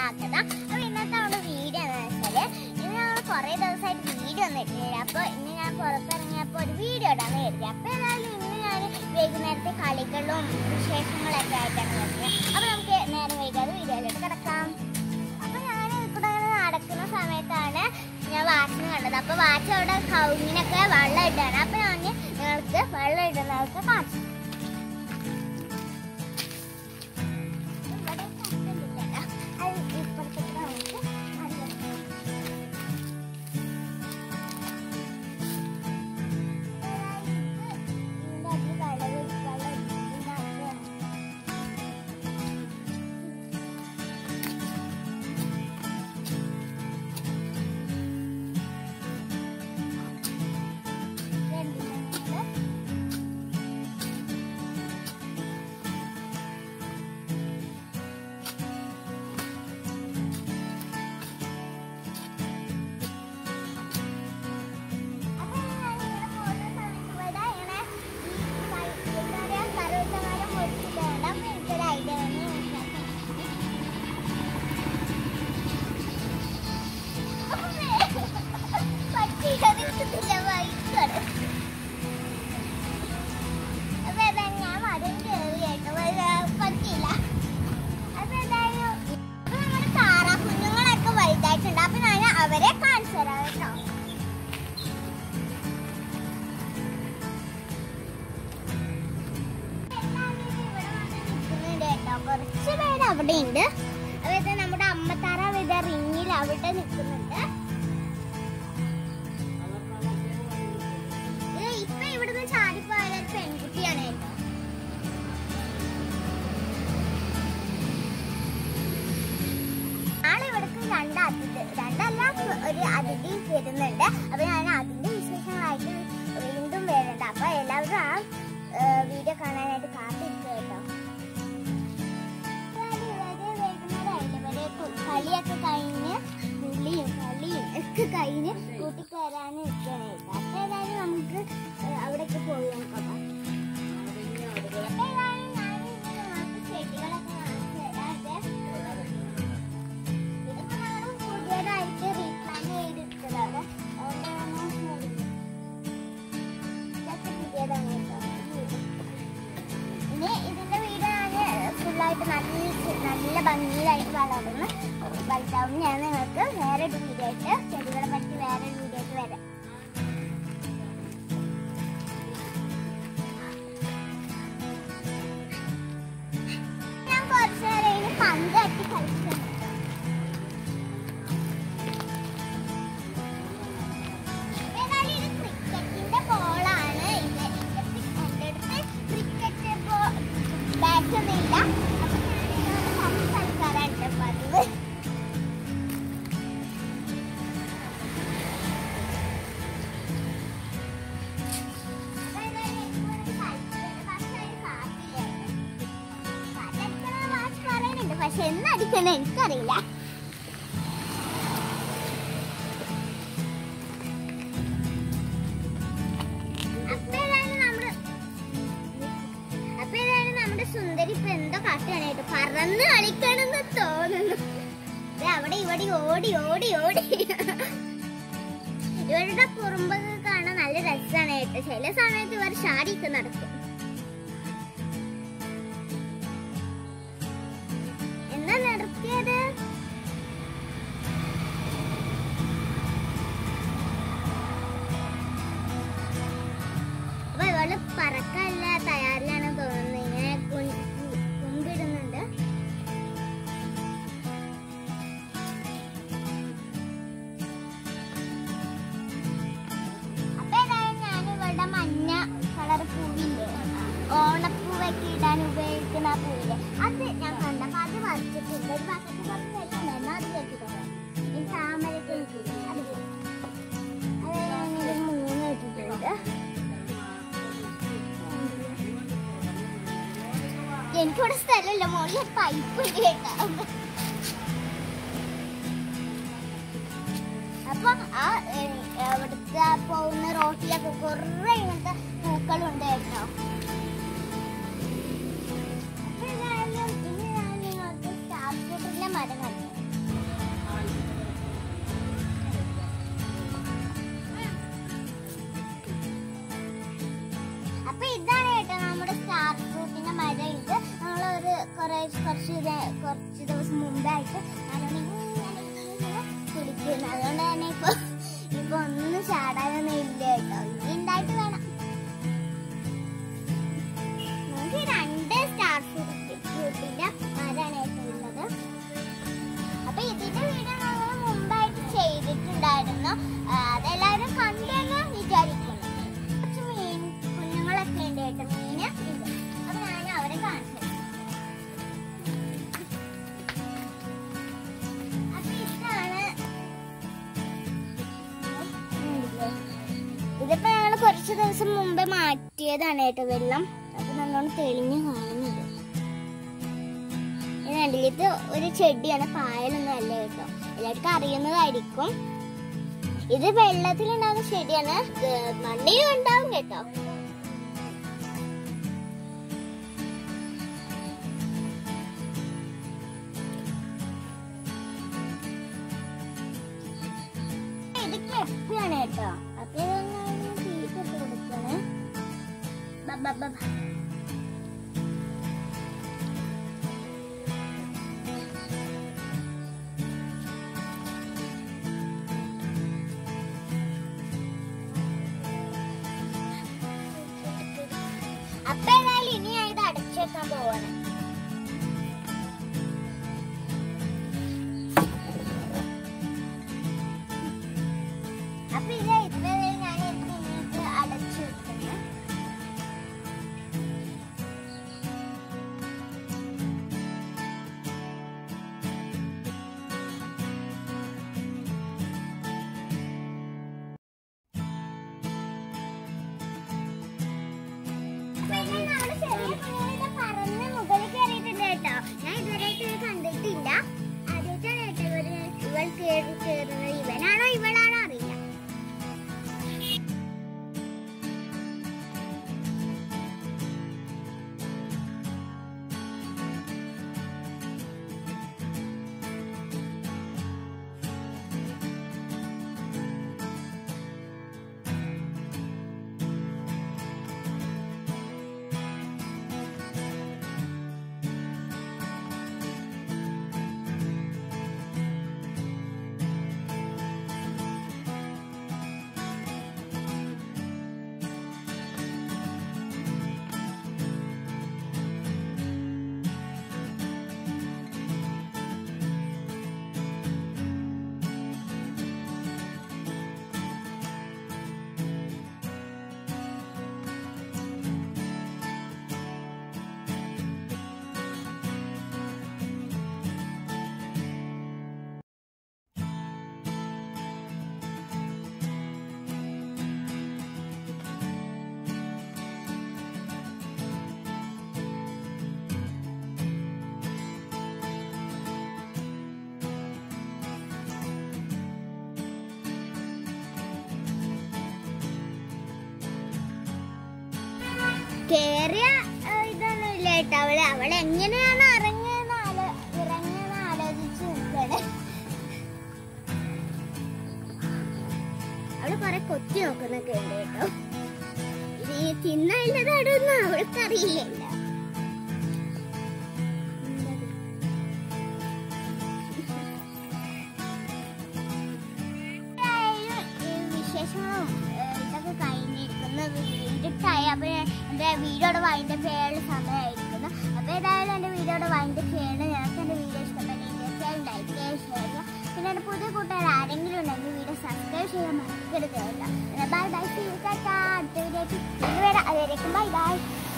ആക്കത അപ്പൊ ഇന്നത്തെ നമ്മുടെ വീഡിയോ എന്ന് വെച്ചാല് ഇന്ന് ഞങ്ങൾ കുറെ ദിവസമായിട്ട് വീഡിയോ ഒന്നും ഇട്ടില്ല അപ്പൊ ഇന്ന് ഞാൻ പുറത്തിറങ്ങിയപ്പോ ഒരു വീഡിയോ ഇടാന്ന് കരുതി അപ്പൊ ഏതായാലും ഇന്ന് ഞാൻ വൈകുന്നേരത്തെ കളികളും വിശേഷങ്ങളൊക്കെ ആയിട്ടാണ് വരുന്നത് അപ്പൊ നമുക്ക് നേരം വൈകാതെ വീഡിയോയിലോട്ട് കിടക്കാം അപ്പൊ ഞാൻ ഇവിടെ അങ്ങനെ നടക്കുന്ന സമയത്താണ് ഞാൻ വാച്ചിന് കണ്ടത് അപ്പൊ വാച്ച് അവിടെ കൗങ്ങിനൊക്കെ വെള്ളം ഇട്ടാണ് അപ്പൊ ഞാൻ നിങ്ങൾക്ക് വെള്ളം ഇടുന്നതൊക്കെ കാണിച്ചു ഇവിടെ കണ്ടില്ല. അത് ഇപ്പുറത്തേക്ക് നമുക്ക് അറിയാം. ഇതിന്റെ അടിയിൽ വെള്ളം വെള്ളം ഇതിനകത്ത് കണ്ടില്ലേ? അപ്പൊ ഞാൻ ഇങ്ങനെ പോകുന്ന സമയത്ത് ഇവിടെ ഇങ്ങനെ ഈ വഴി- എന്താ പറയാ, കറുവത്തമരം മുറിച്ചിട്ടുണ്ട്. അപ്പൊ എനിക്കൊരു idea വന്നു. പട്ടിയത് കിട്ടുന്നില്ല, വഴിക്കാണ്. അപ്പൊ ഏതായാലും ഞാൻ മരം കയറി കേട്ടോ. പക്ഷേ പറ്റിയില്ല. അപ്പൊ ഏതായാലും അപ്പൊ നമ്മുടെ താറാക്കുഞ്ഞുങ്ങളൊക്കെ വലുതായിട്ടുണ്ട് അപ്പൊ ഞാൻ അവരെ കാണിച്ചു തരാം കേട്ടോ കുറച്ച് പേര് അവിടെ ഉണ്ട് അതായത് നമ്മുടെ അമ്മത്താറ വിത റിങ്ങിൽ അവിടെ നിൽക്കുന്നുണ്ട് ഇത് ഇപ്പൊ ഇവിടുന്ന് ചാടിപ്പോയ ഒരു പെൺകുട്ടിയാണ് കേട്ടോ നാളെ ഇവിടേക്ക് രണ്ട് അതിഥി രണ്ടല്ല ഒരു അതിഥി വരുന്നുണ്ട് അപ്പൊ ഞാൻ അതിന്റെ വിശേഷങ്ങളായിട്ട് വീണ്ടും വരുന്നുണ്ട് അപ്പൊ എല്ലാവരും ആ വീഡിയോ കാണാനായിട്ട് കാത്തിരിക്കുക കേട്ടോ കളിയൊക്കെ കഴിഞ്ഞ് പുള്ളിയും കളിയും ഒക്കെ കഴിഞ്ഞ് കൂട്ടിക്കയറാൻ നിൽക്കുകയാണ് കേട്ടോ അപ്പൊ ഏതായാലും നമുക്ക് ഏഹ്, അവിടേക്ക് പോയി നോക്കാം അപ്പൊ ഏതായാലും ഞാൻ ഇന്ന് നിങ്ങൾക്ക് ചെടികളൊക്കെ കാണിച്ചു തരാം ഇതിപ്പോ ഞങ്ങള് പുതിയതായിട്ട് റീപ്ലാന്റ് ചെയ്തിട്ടതാണ് അതുകൊണ്ടാണ് ഇതൊക്കെ പുതിയതാണ് കേട്ടോ ഇനി ഇതിന്റെ വീട് ഞാൻ ഫുള്ളായിട്ട് നല്ല നല്ല ഭംഗിയിലായിട്ട് വളർന്ന് വലുതാവും ഞാൻ നിങ്ങൾക്ക് വേറെ ഒരു വീഡിയോ ആയിട്ട് ചെടികളെ പറ്റി വേറെ ഒരു വീഡിയോ ആയിട്ട് വരാം ഞാൻ കുറച്ച് നേരം ഇതിന് പന്ത് തട്ടി കളിച്ചിട്ടുണ്ട് ഏതായാലും ഇത് ക്രിക്കറ്റിന്റെ ബോളാണ് ഇത് എൻ്റെ അടുത്ത് ക്രിക്കറ്റ് ബാറ്റ് ഒന്നും ഇല്ല അപ്പൊ ഞാൻ പന്ത് കളിക്കാറാണ് പതിവ് അപ്പൊ ഏതായാലും എനിക്ക് ഇവിടെ കളിക്കുന്നത് പക്ഷേ അതിന് കാറ്റില്ല. കാറ്റടിക്കണ വാച്ച് പറയുന്നുണ്ട് പക്ഷെ എന്നടിക്കണ എനിക്കറിയില്ല അപ്പൊ ഏതായാലും നമ്മള് അപ്പൊ ഏതായാലും നമ്മുടെ സുന്ദരി ഇപ്പൊ എന്തോ കാട്ടുകയാണായിട്ട് പറന്ന് കളിക്കണമെന്ന് തോന്നുന്നു ദേ അവിടെ ഇവിടെ ഓടി ഓടി ഓടി ഇവരുടെ കുറുമ്പൊക്കെ കാണാൻ നല്ല രസമാണ് കേട്ടോ ചില സമയത്ത് ഇവർ ഷാടിയൊക്കെ നടക്കും എന്താ നിർത്തിയത് അപ്പൊ ഇവള് പറക്കല്ല തയ്യാറിലാണ് തോന്നുന്നത് ഇങ്ങനെ കു- കു- കുമ്പിടുന്നുണ്ട് അപ്പൊ ഏതായാലും ഞാൻ ഇവിടെ മഞ്ഞ കളർ പൂവില്ലേ ഓണപ്പൂവൊക്കെ ഇടാൻ ഉപയോഗിക്കുന്ന ആ പൂവില്ലേ അത് ഞാൻ കണ്ടപ്പോ അത് വരച്ചിട്ടുണ്ട് ഒരു ബക്കറ്റ് കുറച്ച് വെച്ചിട്ടുണ്ടായിരുന്നു അത് വെച്ചിട്ടുണ്ട് ഈ താമരക്ക് അത് അത് ഞാനിത് മൂന്ന് ഇട്ടിട്ടുണ്ട് എനിക്കിവിടെ സ്ഥലമില്ല മോളിൽ ഒരു പൈപ്പ് ഉണ്ട് കേട്ടോ അപ്പൊ ആ ഏഹ്, അവിടുത്തെ ആ പോകുന്ന റോട്ടിലൊക്കെ കുറെ ഇങ്ങനത്തെ പൂക്കളുണ്ട് കേട്ടോ അപ്പൊ ഏതായാലും ഇനി ഞാൻ നിങ്ങൾക്ക് സ്റ്റാർ ഫ്രൂട്ടിന്റെ മരം കണ്ടു കുറെ കുറച്ച് ദേ- കുറച്ച് ദിവസം മുമ്പായിട്ട് നല്ലോണം ഇങ്ങനെ ഇങ്ങനെ കുടിക്കുന്നു അതുകൊണ്ട് തന്നെ ഇപ്പൊ ഇപ്പൊ ഒന്നും ചാടാനൊന്നും ഇല്ല കേട്ടോ ഇനി ഉണ്ടായിട്ട് വേണം നമുക്ക് രണ്ട് സ്റ്റാർ ഫ്രൂട്ടിന്റെ മരമാണ് ഏറ്റവും ഉള്ളത് അപ്പൊ ഇതിന്റെ വീഡിയോ നമ്മൾ മുമ്പായിട്ട് ചെയ്തിട്ടുണ്ടായിരുന്നു ആ, അതെല്ലാവരും കണ്ടെന്ന് വിചാരിക്കുന്നു കുറച്ച് മീൻ കുഞ്ഞുങ്ങളൊക്കെ ഉണ്ട് കേട്ടോ മീന് ഉണ്ട് അപ്പൊ ഞാൻ അവരെ കാണിച്ചു തരാം. അപ്പൊ ഇതാണ് ഇതിപ്പോ ഞങ്ങൾ കുറച്ച് ദിവസം മുമ്പേ മാറ്റിയതാണ് കേട്ടോ വെള്ളം അപ്പൊ നല്ലോണം തെളിഞ്ഞ് കാണുന്നത് ഇത് കണ്ടില്ലേ ഇത് ഒരു ചെടിയാണ് പായലൊന്നും അല്ല കേട്ടോ എല്ലാവർക്കും അറിയുന്നതായിരിക്കും ഇത് വെള്ളത്തിലുണ്ടാകുന്ന ചെടിയാണ് ഏർ മണ്ണിലും ഉണ്ടാവും കേട്ടോ ഇത് കെപ്പിയാണ് കേട്ടോ അപ്പൊ ഇതൊന്ന് തീറ്റ ഇട്ട് കൊടുക്കാണ് ബ ബ ബ ബ. അപ്പൊ ഏതായാലും ഇനി ഞാൻ ഇത് അടച്ചേക്കാൻ പോവാണ് അപ്പൊ ഇത് ഇതുവരെ ഞാൻ ഇത് അടച്ചു വെക്കുന്നു പിന്നെ നമ്മള് ചെറിയ കുഞ്ഞുങ്ങളിത് പറന്ന് മുകളിൽ കയറിയിട്ടുണ്ട് കേട്ടോ. ഞാൻ ഇതുവരെയായിട്ട് ഇത് കണ്ടിട്ടില്ല. ആദ്യമായിട്ടാണ് കേട്ടോ ഇവര് ഇവൾ കേറി കേറുന്നത്. ഇവനാണോ ഇവളാണോ അറിയില്ല. കേറിയ ഏഹ്, ഇതൊന്നും ഇല്ല കേട്ടോ അവള് അവൾ എങ്ങനെയാണ് ഇറങ്ങിയെന്ന് ആലോ ഇറങ്ങിയെന്ന് ആലോചിച്ച് നിൽക്കണേ അവള് കൊറേ കൊത്തി നോക്കുന്നൊക്കെ ഉണ്ട് കേട്ടോ ഇത് ഈ തിന്നല്ലതാടൊന്നും അവൾക്കറിയില്ല വിശേഷങ്ങളും ഏഹ്, ഇതൊക്കെ കഴിഞ്ഞിരിക്കുന്നു ഇരുട്ടായി അപ്പൊ ഞാൻ എന്റെ വീഡിയോയുടെ വൈൻഡ് ചെയ്യാനുള്ള സമയമായിരിക്കുന്നു അപ്പൊ ഏതായാലും എന്റെ വീഡിയോയുടെ വൈൻഡ് ചെയ്യണം ഞങ്ങൾക്ക് എന്റെ വീഡിയോ ഇഷ്ടപ്പെട്ടെങ്കിൽ തീർച്ചയായും ലൈക്ക് ചെയ്യുക ഷെയർ ചെയ്യുക പിന്നെ എന്റെ പുതിയ കൂട്ടുകാർ ആരെങ്കിലും ഉണ്ടെങ്കിൽ വീഡിയോ സബ്സ്ക്രൈബ് ചെയ്യാൻ മറക്കരുത് കേട്ടോ bye bye see you tata അടുത്ത വീഡിയോ വരാം അതുവരേക്കും ബൈ ബൈ